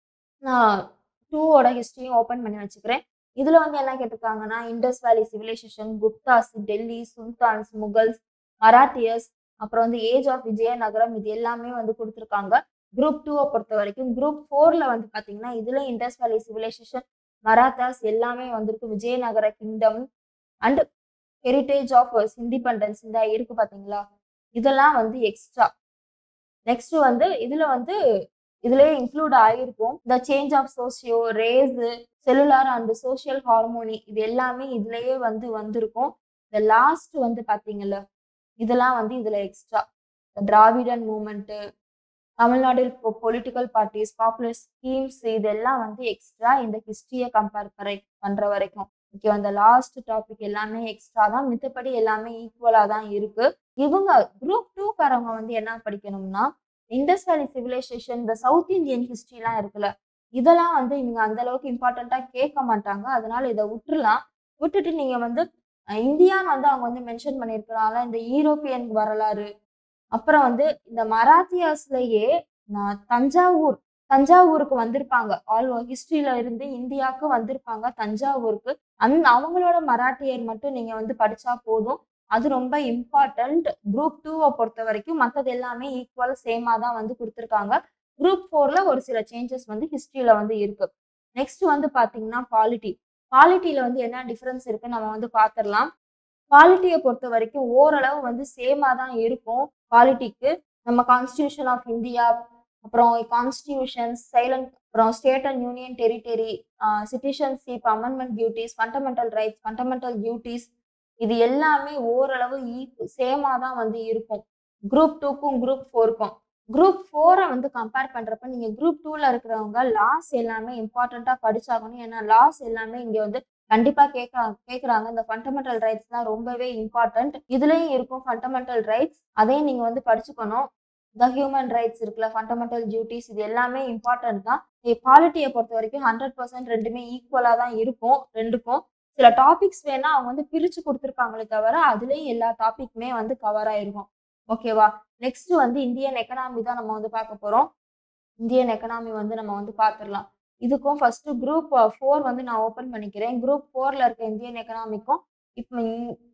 நான் டூவோட ஹிஸ்டரியும் ஓப்பன் பண்ணி வச்சுக்கிறேன் இதுல வந்து என்ன கேட்டிருக்காங்கன்னா Indus valley civilization Guptas Delhi sultans Mughals மராட்டியர்ஸ் அப்புறம் வந்து ஏஜ் ஆஃப் விஜயநகரம் இது எல்லாமே வந்து கொடுத்துருக்காங்க குரூப் டூவை பொறுத்த வரைக்கும் குரூப் ஃபோர்ல வந்து பாத்தீங்கன்னா இதுல இண்டஸ் வேலி சிவிலைசேஷன் மராத்தாஸ் எல்லாமே வந்திருக்கு Vijayanagara kingdom and heritage of independence இந்த இருக்கு பாத்தீங்களா இதெல்லாம் வந்து எக்ஸ்ட்ரா நெக்ஸ்ட் வந்து இதுல வந்து இதுலயே இன்க்ளூட் ஆகிருக்கும் the change of socio race cellular and social harmony இது எல்லாமே இதுலயே வந்து வந்திருக்கும் இந்த லாஸ்ட் வந்து பாத்தீங்கல்ல இதெல்லாம் வந்து இதுல extra Dravidian movement Tamil Nadu political parties popular schemes இதெல்லாம் வந்து எக்ஸ்ட்ரா இந்த ஹிஸ்டரியை கம்பேர் பண்ற வரைக்கும் ஓகே அந்த லாஸ்ட் டாபிக் எல்லாமே எக்ஸ்ட்ரா தான் மித்தபடி எல்லாமே ஈக்குவலா தான் இருக்கு இவங்க குரூப் டூக்காரவங்க வந்து என்ன படிக்கணும்னா இண்டஸ் வேலி சிவிலைசேஷன் இந்த சவுத் இந்தியன் ஹிஸ்டரிலாம் இருக்குல்ல இதெல்லாம் வந்து இவங்க அந்த அளவுக்கு இம்பார்ட்டண்டா கேட்க மாட்டாங்க அதனால இதை விட்டுறலாம் விட்டுட்டு நீங்க வந்து அஹ், இந்தியான்னு வந்து அவங்க வந்து மென்ஷன் பண்ணியிருக்கிறாங்க இந்த யூரோப்பியன் வரலாறு அப்புறம் வந்து இந்த மராத்தியாஸ்லயே நான் தஞ்சாவூர் தஞ்சாவூருக்கு வந்திருப்பாங்க ஆல் ஹிஸ்டரியில இருந்து இந்தியாவுக்கு வந்திருப்பாங்க தஞ்சாவூருக்கு அந் அவங்களோட மராட்டியர் மட்டும் நீங்க வந்து படிச்சா போதும் அது ரொம்ப இம்பார்ட்டன்ட் குரூப் டூவை பொறுத்த வரைக்கும் மற்றது எல்லாமே ஈக்குவல் சேமா தான் வந்து கொடுத்துருக்காங்க குரூப் ஃபோர்ல ஒரு சில சேஞ்சஸ் வந்து ஹிஸ்டரியில வந்து இருக்கு நெக்ஸ்ட் வந்து பாத்தீங்கன்னா பாலிட்டி பாலிட்டியில வந்து என்ன டிஃபரன்ஸ் இருக்கு நம்ம வந்து பாத்திரலாம் பாலிட்டியை பொறுத்த வரைக்கும் ஓரளவு வந்து சேமா தான் இருக்கும் பாலிட்டிக்கு நம்ம கான்ஸ்டியூஷன் ஆஃப் இந்தியா அப்புறம் கான்ஸ்டியூஷன் சைலண்ட் அப்புறம் state and union territory citizenship amendment duties fundamental rights fundamental duties இது எல்லாமே ஓரளவு சேமா தான் வந்து இருக்கும் குரூப் டூக்கும் குரூப் ஃபோருக்கும் குரூப் ஃபோரை வந்து கம்பேர் பண்றப்ப நீங்க குரூப் டூல இருக்கிறவங்க லாஸ் எல்லாமே இம்பார்ட்டண்டா படிச்சாகணும் ஏன்னா லாஸ் எல்லாமே இங்க வந்து கண்டிப்பா கேட்க கேக்குறாங்க இந்த ஃபண்டமெண்டல் ரைட்ஸ்லாம் ரொம்பவே இம்பார்ட்டன்ட் இதுலயும் இருக்கும் ஃபண்டமெண்டல் ரைட்ஸ் அதையும் நீங்க வந்து படிச்சுக்கணும் த ஹியூமன் ரைட்ஸ் இருக்குல்ல ஃபண்டமெண்டல் டியூட்டிஸ் இது எல்லாமே இம்பார்ட்டன்ட் தான் பாலிட்டியை பொறுத்த வரைக்கும் ஹண்ட்ரட் பர்சன்ட் ரெண்டுமே ஈக்குவலா தான் இருக்கும் ரெண்டுக்கும் சில டாபிக்ஸ் வேணா அவங்க வந்து பிரிச்சு கொடுத்துருப்பாங்களே தவிர அதுலயும் எல்லா டாபிக்குமே வந்து கவர் ஆயிருக்கும் ஓகேவா நெக்ஸ்ட் வந்து இந்தியன் எக்கனாமி தான் நம்ம வந்து பார்க்க போறோம் இந்தியன் எக்கனாமி வந்து நம்ம வந்து பார்த்துடலாம் இதுக்கும் ஃபர்ஸ்ட் குரூப் ஃபோர் வந்து நான் ஓப்பன் பண்ணிக்கிறேன் குரூப் ஃபோர்ல இருக்க இந்தியன் எக்கனாமிக்கும் இப்போ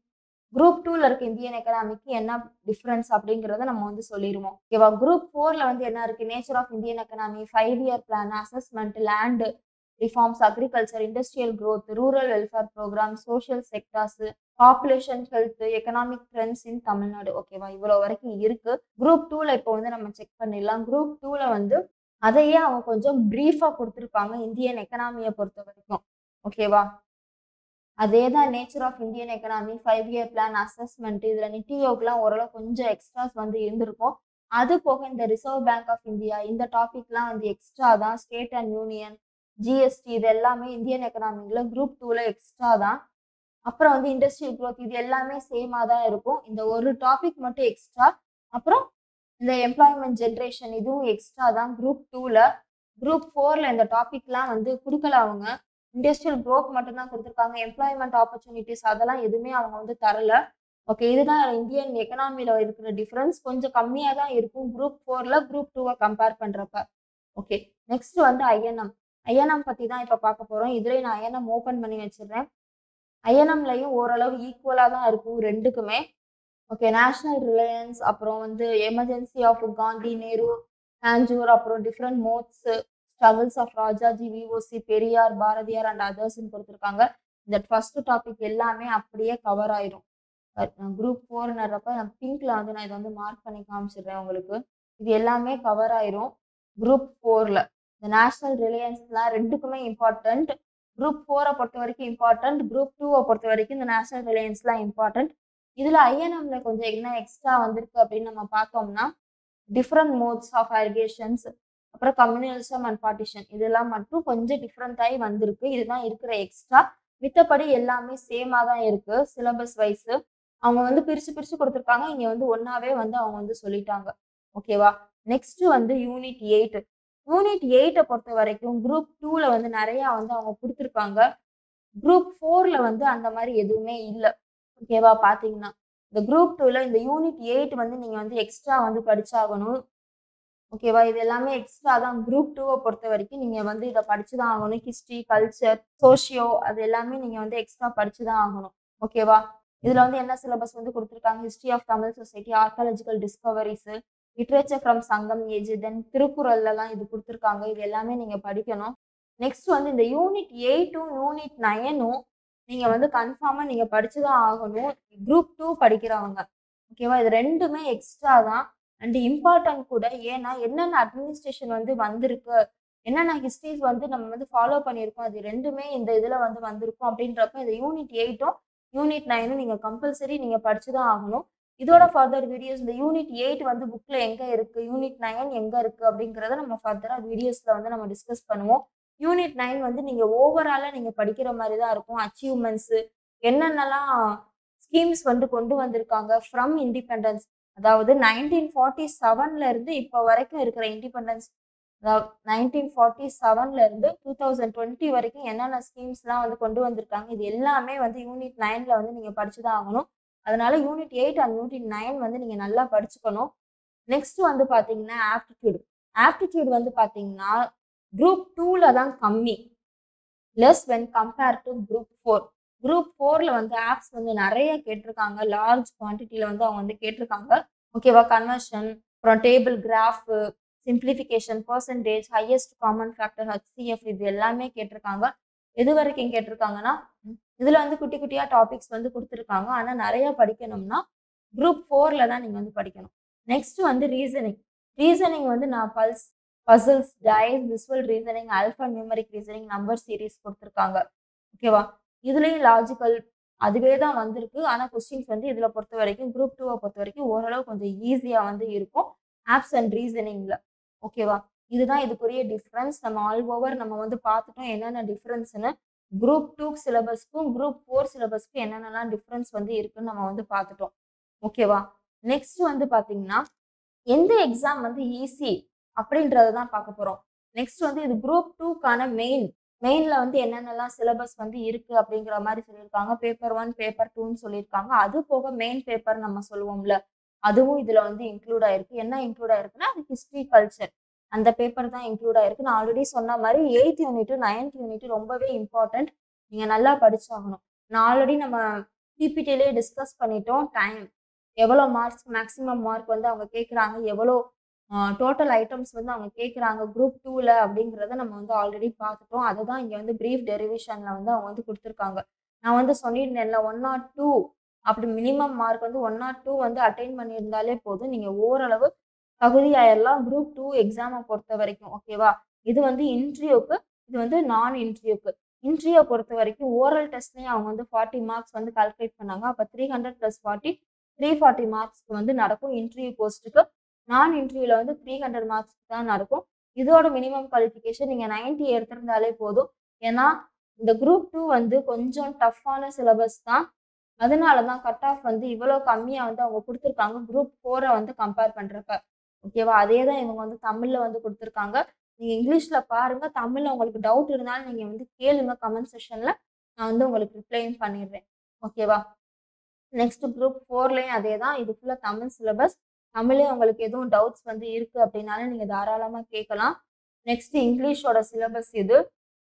குரூப் டூல இருக்க இந்தியன் எக்கனாமிக்கு என்ன டிஃபரன்ஸ் அப்படிங்கறத நம்ம வந்து சொல்லிடுவோம் ஓகேவா குரூப் ஃபோர்ல வந்து என்ன இருக்கு nature of Indian economy five year plan assessment land reforms agriculture industrial growth rural welfare programme social sectors population health economic trends in Tamil Nadu ஓகேவா இவ்வளவு வரைக்கும் இருக்கு குரூப் டூல இப்போ வந்து நம்ம செக் பண்ணிடலாம் குரூப் டூல வந்து அதையே அவங்க கொஞ்சம் பிரீஃபா கொடுத்துருப்பாங்க இந்தியன் எக்கனாமியை பொறுத்த வரைக்கும் ஓகேவா அதே தான் nature of Indian economy five year plan assessment இதுல நித்தி யோக்லாம் ஓரளவு கொஞ்சம் எக்ஸ்ட்ராஸ் வந்து இருந்திருக்கும் அது போக இந்த ரிசர்வ் பேங்க் ஆஃப் இந்தியா இந்த டாபிக்லாம் வந்து எக்ஸ்ட்ரா தான் ஸ்டேட் அண்ட் யூனியன் ஜிஎஸ்டி இது எல்லாமே இந்தியன் எக்கனாமிக்ல குரூப் டூல எக்ஸ்ட்ரா தான் அப்புறம் வந்து இண்டஸ்ட்ரியல் growth இது எல்லாமே சேமா தான் இருக்கும் இந்த ஒரு டாபிக் மட்டும் எக்ஸ்ட்ரா அப்புறம் இந்த எம்ப்ளாய்மெண்ட் ஜென்ரேஷன் இதுவும் எக்ஸ்ட்ரா தான் குரூப் டூல குரூப் ஃபோர்ல இந்த டாபிக்லாம் வந்து கொடுக்கல அவங்க இண்டஸ்ட்ரியல் growth மட்டும் தான் கொடுத்துருக்காங்க எம்ப்ளாய்மெண்ட் ஆப்பர்ச்சுனிட்டிஸ் அதெல்லாம் எதுவுமே அவங்க வந்து தரல ஓகே இதுதான் இந்தியன் எக்கனாமில இருக்கிற டிஃபரன்ஸ் கொஞ்சம் கம்மியா தான் இருக்கும் குரூப் ஃபோர்ல குரூப் டூவை கம்பேர் பண்றப்ப ஓகே நெக்ஸ்ட் வந்து ஐஎன்எம் ஐஎன்எம் பத்தி தான் இப்ப பார்க்க போறோம் இதுலயும் நான் ஐஎன்எம் ஓபன் பண்ணி வச்சிடுறேன் ஐஎன்எம்லையும் ஓரளவு ஈக்குவலா தான் இருக்கும் ரெண்டுக்குமே ஓகே நேஷனல் ரிலையன்ஸ் அப்புறம் வந்து எமர்ஜென்சி ஆஃப் காந்தி நேரு ஆஞ்சூர் அப்புறம் different modes struggles of Rajaji VOC Periyar Bharathiyar and அதர்ஸ்ன்னு கொடுத்துருக்காங்க இந்த ஃபர்ஸ்ட் டாபிக் எல்லாமே அப்படியே கவர் ஆயிரும் குரூப் ஃபோர்ன்றப்ப நான் பிங்க்ல வந்து நான் இதை வந்து மார்க் பண்ணி காமிச்சிடுறேன் உங்களுக்கு இது எல்லாமே கவர் ஆயிரும் குரூப் ஃபோர்ல இந்த நேஷனல் ரிலையன்ஸ்லாம் ரெண்டுக்குமே இம்பார்ட்டன்ட் குரூப் ஃபோரை பொறுத்த வரைக்கும் இம்பார்ட்டன்ட் குரூப் டூவை பொறுத்த வரைக்கும் இந்த நேஷனல் ரிலையன்ஸ்லாம் இம்பார்ட்டன்ட் இதுல ஐஎன்எம்ல கொஞ்சம் என்ன எக்ஸ்ட்ரா வந்திருக்கு அப்படின்னு நம்ம பார்த்தோம்னா டிஃப்ரெண்ட் மோட்ஸ் ஆஃப் அரிகேஷன்ஸ் அப்புறம் கம்யூனலிசம் அண்ட் பார்ட்டிஷன் இதெல்லாம் மட்டும் கொஞ்சம் டிஃப்ரெண்ட் ஆகி வந்திருக்கு இதுதான் இருக்கிற எக்ஸ்ட்ரா மித்தபடி எல்லாமே சேமாக தான் இருக்கு சிலபஸ் வைஸ் அவங்க வந்து பிரிச்சு பிரிச்சு கொடுத்துருக்காங்க இங்க வந்து ஒன்னாவே வந்து அவங்க வந்து சொல்லிட்டாங்க ஓகேவா நெக்ஸ்ட் வந்து யூனிட் எயிட் யூனிட் எயிட்டை பொறுத்த வரைக்கும் குரூப் டூல வந்து நிறைய வந்து அவங்க கொடுத்துருக்காங்க குரூப் ஃபோர்ல வந்து அந்த மாதிரி எதுவுமே இல்லை ஓகேவா பாத்தீங்கன்னா இந்த குரூப் டூல இந்த யூனிட் எயிட் வந்து நீங்க வந்து எக்ஸ்ட்ரா வந்து படிச்சாகணும் ஓகேவா இது எல்லாமே எக்ஸ்ட்ரா தான் குரூப் டூவை பொறுத்த வரைக்கும் நீங்க வந்து இதை படிச்சுதான் ஆகணும் ஹிஸ்டரி கல்ச்சர் சோஷியோ அது எல்லாமே நீங்க வந்து எக்ஸ்ட்ரா படிச்சுதான் ஆகணும் ஓகேவா இதுல வந்து என்ன சிலபஸ் வந்து கொடுத்துருக்காங்க history of Tamil society archaeological discoveries literature from Sangam age then திருக்குறள்லாம் இது கொடுத்துருக்காங்க இது எல்லாமே நீங்க படிக்கணும் நெக்ஸ்ட் வந்து இந்த யூனிட் எயிட்டும் யூனிட் நயனும் நீங்க வந்து கன்ஃபார்மா நீங்க படிச்சுதான் ஆகணும் குரூப் டூ படிக்கிறவங்க ஓகேவா இது ரெண்டுமே எக்ஸ்ட்ரா தான் அண்ட் இம்பார்ட்டன்ட் கூட ஏன்னா என்னென்ன அட்மினிஸ்ட்ரேஷன் வந்து வந்திருக்கு என்னென்ன ஹிஸ்ட்ரிஸ் வந்து நம்ம வந்து ஃபாலோ பண்ணியிருக்கோம் அது ரெண்டுமே இந்த இதில் வந்து வந்திருக்கும் அப்படின்றப்ப இந்த யூனிட் எயிட்டும் யூனிட் நைனும் நீங்கள் கம்பல்சரி நீங்கள் படிச்சு தான் ஆகணும் இதோட ஃபர்தர் வீடியோஸ் இந்த யூனிட் எயிட் வந்து புக்கில் எங்கே இருக்குது யூனிட் நைன் எங்கே இருக்குது அப்படிங்கிறத நம்ம ஃபர்தராக வீடியோஸில் வந்து நம்ம டிஸ்கஸ் பண்ணுவோம் யூனிட் நைன் வந்து நீங்கள் ஓவராலாக நீங்கள் படிக்கிற மாதிரி தான் இருக்கும் அச்சீவ்மெண்ட்ஸு என்னென்னலாம் ஸ்கீம்ஸ் வந்து கொண்டு வந்திருக்காங்க ஃப்ரம் இண்டிபெண்டன்ஸ் அதாவது நைன்டீன் ஃபார்ட்டி செவன்ல இருந்து இப்போ வரைக்கும் இருக்கிற இண்டிபெண்டன்ஸ் அதாவது நைன்டீன் ஃபார்ட்டி செவன்ல இருந்து டூ தௌசண்ட் டுவெண்ட்டி வரைக்கும் என்னென்ன ஸ்கீம்ஸ்லாம் வந்து கொண்டு வந்திருக்காங்க இது எல்லாமே வந்து யூனிட் நைன்ல வந்து நீங்க படிச்சுதான் ஆகணும் அதனால unit eight and unit nine வந்து நீங்க நல்லா படிச்சுக்கணும் நெக்ஸ்ட் வந்து பாத்தீங்கன்னா ஆப்டிடியூட் ஆப்டிடியூட் வந்து பாத்தீங்கன்னா குரூப் டூல தான் கம்மி less when compare to group four group ஃபோர்ல வந்து ஆப்ஸ் வந்து நிறைய கேட்டிருக்காங்க லார்ஜ் குவான்டிட்டியில வந்து அவங்க வந்து கேட்டிருக்காங்க ஓகேவா கன்வர்ஷன் அப்புறம் table graph simplification percentage highest common factor HCF இது எல்லாமே கேட்டிருக்காங்க எது வரைக்கும் கேட்டிருக்காங்கன்னா இதுல வந்து குட்டி குட்டியா டாபிக்ஸ் வந்து கொடுத்துருக்காங்க ஆனா நிறைய படிக்கணும்னா குரூப் ஃபோர்ல தான் நீங்க வந்து படிக்கணும் நெக்ஸ்ட் வந்து ரீசனிங் ரீசனிங் வந்து நான் pulse puzzles dice visual reasoning alpha numeric reasoning number series கொடுத்துருக்காங்க ஓகேவா இதுலயும் லாஜிக்கல் அதுவே தான் வந்திருக்கு ஆனா கொஸ்டின்ஸ் வந்து இதுல பொறுத்த வரைக்கும் குரூப் டூவை பொறுத்த வரைக்கும் ஓரளவு கொஞ்சம் ஈஸியா வந்து இருக்கும் ஆப்ஸ் அண்ட் ரீசனிங்ல ஓகேவா இதுதான் இதுக்குரிய டிஃப்ரென்ஸ் நம்ம ஆல் ஓவர் நம்ம வந்து பார்த்துட்டோம் என்னென்ன டிஃப்ரென்ஸ்னு குரூப் டூ சிலபஸ்க்கும் குரூப் ஃபோர் சிலபஸ்க்கும் என்னென்னலாம் டிஃப்ரென்ஸ் வந்து இருக்குன்னு நம்ம வந்து பார்த்துட்டோம் ஓகேவா நெக்ஸ்ட் வந்து பாத்தீங்கன்னா எந்த எக்ஸாம் வந்து ஈஸி அப்படின்றத தான் பார்க்க போறோம் நெக்ஸ்ட் வந்து இது குரூப் டூக்கான மெயின் மெயின்ல வந்து என்னென்னலாம் சிலபஸ் வந்து இருக்கு அப்படிங்கிற மாதிரி சொல்லியிருக்காங்க பேப்பர் ஒன் பேப்பர் டூன்னு சொல்லியிருக்காங்க அது போக மெயின் பேப்பர் நம்ம சொல்லுவோம்ல அதுவும் இதுல வந்து இன்க்ளூட் ஆயிருக்கு என்ன இன்க்ளூட் ஆயிருக்குன்னா அது ஹிஸ்டரி கல்ச்சர் அந்த பேப்பர் தான் இன்க்ளூட் ஆயிருக்கு நான் ஆல்ரெடி சொன்ன மாதிரி எயித் யூனிட் நைன்த் யூனிட் ரொம்பவே இம்பார்ட்டன்ட் நீங்க நல்லா படிச்சாகணும் நான் ஆல்ரெடி நம்ம பிபிடிலே டிஸ்கஸ் பண்ணிட்டோம் டைம் எவ்வளோ மார்க்ஸ் மேக்ஸிமம் மார்க் வந்து அவங்க கேட்குறாங்க எவ்வளோ டோட்டல் ஐட்டம்ஸ் வந்து அவங்க கேட்குறாங்க குரூப் டூவில் அப்படிங்கிறத நம்ம வந்து ஆல்ரெடி பார்த்துட்டோம் அதை தான் இங்கே வந்து ப்ரீஃப் டெரிவேஷனில் வந்து அவங்க வந்து கொடுத்துருக்காங்க நான் வந்து சொல்லியிருந்தேன்ல ஒன் நாட் டூ அப்படி மினிமம் மார்க் வந்து ஒன் நாட் டூ வந்து அட்டைன் பண்ணியிருந்தாலே போதும் நீங்கள் ஓரளவு தகுதியாயிரலாம் குரூப் டூ எக்ஸாமை பொறுத்த வரைக்கும் ஓகேவா இது வந்து இன்டர்வியூக்கு இது வந்து நான் இன்டர்வியூக்கு இன்டர்வியூ பொறுத்த வரைக்கும் ஓரல் டெஸ்ட்லேயும் அவங்க வந்து ஃபார்ட்டி மார்க்ஸ் வந்து கால்குலேட் பண்ணாங்க அப்போ three hundred plus forty three forty மார்க்ஸ்க்கு வந்து நடக்கும் இன்டர்வியூ போஸ்ட்டுக்கு நான் இன்டர்வியூல வந்து த்ரீ ஹண்ட்ரட் மார்க்ஸ் தான் நடக்கும் இதோட மினிமம் குவாலிஃபிகேஷன் நீங்கள் நைன்ட்டி எடுத்திருந்தாலே போதும் ஏன்னா இந்த குரூப் டூ வந்து கொஞ்சம் டஃப்பான சிலபஸ் தான் அதனால தான் கட் ஆஃப் வந்து இவ்வளோ கம்மியாக வந்து அவங்க கொடுத்துருக்காங்க குரூப் ஃபோரை வந்து கம்பேர் பண்ணுறப்ப ஓகேவா அதே தான் இவங்க வந்து தமிழில் வந்து கொடுத்துருக்காங்க நீங்கள் இங்கிலீஷில் பாருங்கள் தமிழில் உங்களுக்கு டவுட் இருந்தாலும் நீங்கள் வந்து கேளுங்க கமெண்ட் செஷனில் நான் வந்து உங்களுக்கு ரிப்ளையும் பண்ணிடுறேன் ஓகேவா நெக்ஸ்ட் குரூப் ஃபோர்லேயும் அதே தான் இது ஃபுல்லாக தமிழ் சிலபஸ் தமிழே உங்களுக்கு எதுவும் டவுட்ஸ் வந்து இருக்குது அப்படின்னாலும் நீங்கள் தாராளமாக கேட்கலாம் நெக்ஸ்ட் இங்கிலீஷோட சிலபஸ் இது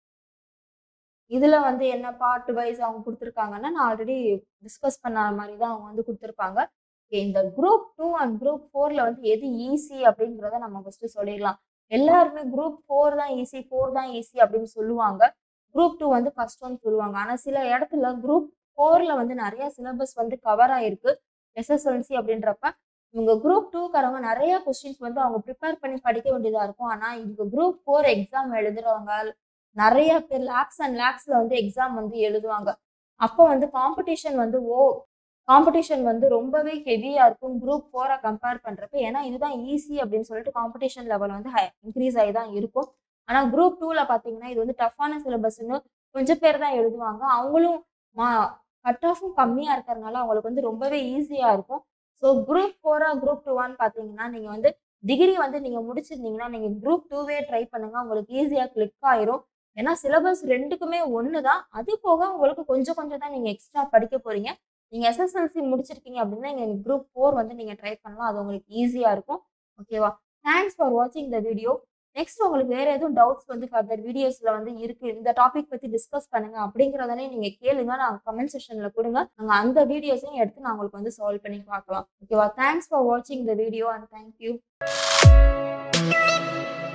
இதில் வந்து என்ன பார்ட் வைஸ் அவங்க கொடுத்துருக்காங்கன்னா நான் ஆல்ரெடி டிஸ்கஸ் பண்ண மாதிரி தான் அவங்க வந்து கொடுத்துருப்பாங்க இந்த குரூப் டூ அண்ட் குரூப் ஃபோரில் வந்து எது ஈஸி அப்படிங்கிறத நம்ம ஃபஸ்ட்டு சொல்லிடலாம் எல்லாருமே குரூப் ஃபோர் தான் ஈஸி ஃபோர் தான் ஈஸி அப்படின்னு சொல்லுவாங்க குரூப் டூ வந்து கஷ்டம்னு சொல்லுவாங்க ஆனால் சில இடத்துல குரூப் ஃபோரில் வந்து நிறைய சிலபஸ் வந்து கவர் ஆயிருக்கு எஸ்எஸ்எல்சி அப்படின்றப்ப இவங்க குரூப் டூக்காரவங்க நிறைய கொஸ்டின்ஸ் வந்து அவங்க ப்ரிப்பேர் பண்ணி படிக்க வேண்டியதா இருக்கும் ஆனா இவங்க குரூப் ஃபோர் எக்ஸாம் எழுதுறவங்க நிறைய பேர் லேக்ஸ் அண்ட் லேக்ஸ்ல வந்து எக்ஸாம் வந்து எழுதுவாங்க அப்போ வந்து காம்படிஷன் வந்து ஓ காம்படிஷன் வந்து ரொம்பவே ஹெவியா இருக்கும் குரூப் ஃபோரை கம்பேர் பண்றப்ப ஏன்னா இதுதான் ஈஸி அப்படின்னு சொல்லிட்டு காம்படிஷன் லெவல் வந்து இன்க்ரீஸ் ஆகி தான் இருக்கும் ஆனா குரூப் டூல பாத்தீங்கன்னா இது வந்து டஃப்பான சிலபஸ்ன்னு கொஞ்சம் பேர் தான் எழுதுவாங்க அவங்களும் மா கட் ஆஃபும் கம்மியா இருக்கிறதுனால அவங்களுக்கு வந்து ரொம்பவே ஈஸியா இருக்கும் ஸோ குரூப் ஃபோரா குரூப் டூவான்னு பாத்தீங்கன்னா நீங்க வந்து டிகிரி வந்து நீங்க முடிச்சிருந்தீங்கன்னா நீங்க குரூப் டூவே ட்ரை பண்ணுங்க உங்களுக்கு ஈஸியா கிளிக் ஆயிரும் ஏன்னா சிலபஸ் ரெண்டுக்குமே ஒன்று தான் அது போக உங்களுக்கு கொஞ்சம் கொஞ்சம் தான் நீங்கள் எக்ஸ்ட்ரா படிக்க போறீங்க நீங்கள் எஸ்எஸ்எல்சி முடிச்சிருக்கீங்க அப்படின்னா நீங்கள் குரூப் ஃபோர் வந்து நீங்கள் ட்ரை பண்ணலாம் அது உங்களுக்கு ஈஸியாக இருக்கும் ஓகேவா தேங்க்ஸ் ஃபார் வாட்சிங் த வீடியோ நெக்ஸ்ட் உங்களுக்கு வேற எதுவும் டவுட்ஸ் வந்து ஃபர்தர் வீடியோஸ்ல வந்து இருக்கு இந்த டாபிக் பத்தி டிஸ்கஸ் பண்ணுங்க அப்படிங்கிறதானே நீங்க கேளுங்க நான் கமெண்ட் செக்ஷன்ல கொடுங்க நாங்க அந்த வீடியோஸையும் எடுத்து நான் உங்களுக்கு வந்து சால்வ் பண்ணி பார்க்கலாம் ஓகேவா தேங்க்ஸ் ஃபார் வாட்சிங் த வீடியோ அண்ட் தேங்க்யூ